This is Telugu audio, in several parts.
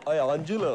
అంజులో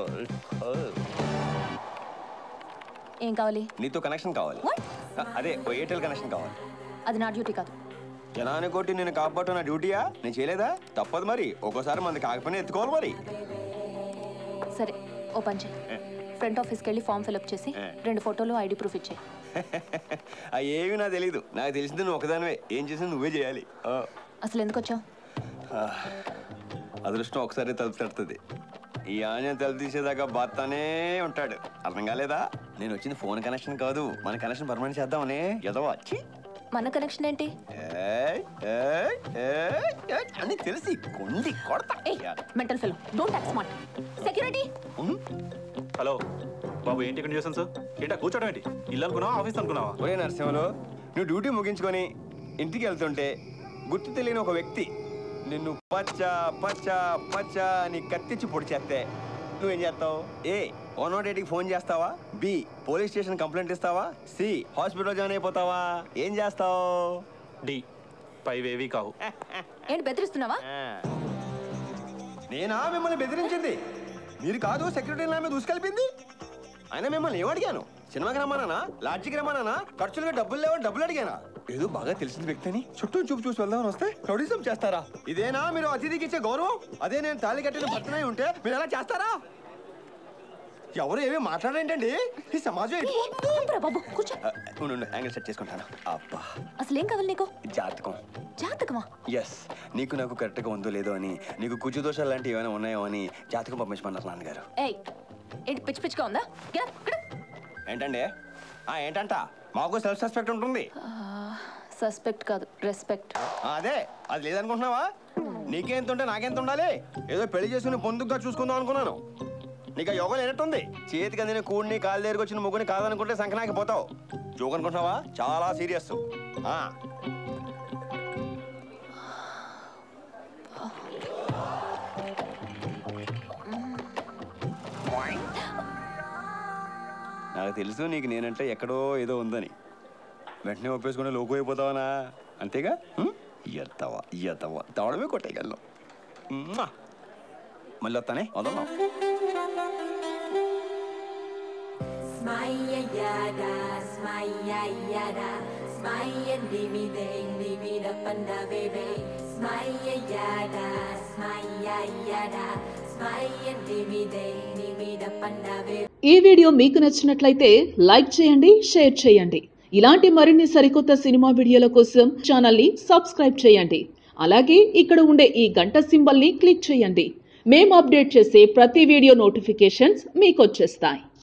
ఏం కావాలి నీతో కనెక్షన్ కావాలి What? అ- అదే ఓ ఎయిర్టెల్ కనెక్షన్ కావాలి అది నా డ్యూటీ కాదు జనాన్ని కొట్టి నేను కాపాడటం నా డ్యూటీయా నేను చేయలేదా తప్పదు మరి ఒక్కోసారి మంది కాకపోయినా ఎత్తుకోవాలి మరి సరే ఓ పని చేయి ఫ్రంట్ ఆఫీస్కి వెళ్ళి ఫామ్ ఫిల్అప్ చేసి ఏ. రెండు ఫోటోలు ఐడి ప్రూఫ్ ఇచ్చేయి అవి ఏమి నాకు తెలీదు నాకు తెలిసింది నువ్వు ఒకదానివే ఏం చేసినా నువ్వే చేయాలి ఆ. అసలు ఎందుకు వచ్చావు ఆ. అదృష్టం ఒకసారి తలుపు తడుతుంది ఈ ఆంజనేయ తలుపు తీసేదాకా బాత్తానే ఉంటాడు అర్థం కాలేదా నేను వచ్చింది ఫోన్ కనెక్షన్ కాదు మన కనెక్షన్ పర్మనెంట్ చేద్దామని ఏదో వచ్చి మన కనెక్షన్ ఏంటి ఏయ్, ఏయ్, ఏయ్, ఏయ్ అని తెలిసి కొండి కొడతా ఏ మెంటల్ ఫిల్ don't act smart security um. Hello బాబు ఏంటి ఇక్కడ చేసాను సార్ ఏంటా కూర్చోడం ఏంటి ఇల్లు అనుకున్నావా ఆఫీస్ అనుకున్నావా ఒరే నరసింహలో నువ్వు డ్యూటీ ముగించుకొని ఇంటికి వెళ్తుంటే గుర్తు తెలియని ఒక వ్యక్తి నిన్ను పచ్చ పచ్చ పచ్చ అని కత్తిచ్చి పొడి చేస్తే నువ్వేం చేస్తావు ఏ వన్ నాట్ ఎయిట్కి ఫోన్ చేస్తావా బి పోలీస్ స్టేషన్ కంప్లైంట్ ఇస్తావా సి హాస్పిటల్ జాయిన్ అయిపోతావా ఏం చేస్తావు డి పైవేవి కావు ఏంటి బెదిరిస్తున్నావా నేనా మిమ్మల్ని బెదిరించింది మీరు కాదు సెక్రటరీ నా మీద దూసుకెళ్ళింది అయినా మిమ్మల్ని ఏమడిగాను సినిమాకి రమ్మన్నానా లాడ్జికి రమ్మన్నానా ఖర్చులుగా డబ్బులు లేవని డబ్బులు అడిగానా ఏదో బాగా తెలిసిన వ్యక్తి అని చుట్టూ చూపు చూసి వెళ్దామని వస్తే రౌడీజం చేస్తారా ఇదేనా మీరు అతిథికి ఇచ్చే గౌరవం అదే నేను తాళి కట్టిన భర్తనై ఉంటే మీరు ఎలా చేస్తారా ఎవరు ఏమీ మాట్లాడేంటండి ఈ సమాజం ఎటు పోతుందో? ఊపిరా బాబు కూర్చో ఆ, ఉండు, ఉండు యాంగిల్ సెట్ చేసుకుంటాను అబ్బా అసలు ఏం కావాలి నీకు జాతకం జాతకమా ఎస్ నీకు నాకు కరెక్ట్గా ఉందో లేదో అని నీకు కుజు దోషాలు లాంటివి ఏమైనా ఉన్నాయో అని జాతకం పంపించమన్నారు నాన్నగారు ఏయ్ ఏంటి పిచ్చి పిచ్చిగా ఉందా Get up, get up. ఏంటండి ఆ ఏంటంట మాకు సెల్ఫ్ సస్పెక్ట్ ఉంటుంది ఆ, సస్పెక్ట్ కాదు రెస్పెక్ట్ ఆ, అదే అది లేదనుకుంటున్నావా నీకెంత ఉంటే నాకెంత ఉండాలి ఏదో పెళ్లి చేసుకుని పొందుగా చూసుకుందాం అనుకున్నాను నీకు ఆ యోగం లేనట్టుంది చేతికి అందిన కూడిని కాలు దగ్గరికి వచ్చిన ముగ్గుని కాదనుకుంటే సంకనాకి పోతావు జోక్ అనుకుంటున్నావా చాలా సీరియస్ నాకు తెలుసు నీకు నేనంటే ఎక్కడో ఏదో ఉందని వెంటనే ఒప్పేసుకుని లోకు అయిపోతావనా అంతేగా ఎత్తవా ఎత్తవా తవడమే కొట్టేయగలను మ్మా. మళ్ళీ వస్తానే వదలం Smaya yada, smaya yada, smaya dimi ding, dimi da panda baby. Smaya yada, smaya yada, smaya dimi ding, dimi da panda baby. ఈ వీడియో మీకు నచ్చినట్లయితే లైక్ చేయండి షేర్ చేయండి ఇలాంటి మరిన్ని సరికొత్త సినిమా వీడియోల కోసం ఛానల్ని సబ్స్క్రైబ్ చేయండి అలాగే ఇక్కడ ఉండే ఈ గంట సింబల్ని క్లిక్ చేయండి మేము అప్డేట్ చేసే ప్రతి వీడియో నోటిఫికేషన్స్ మీకు వచ్చేస్తాయి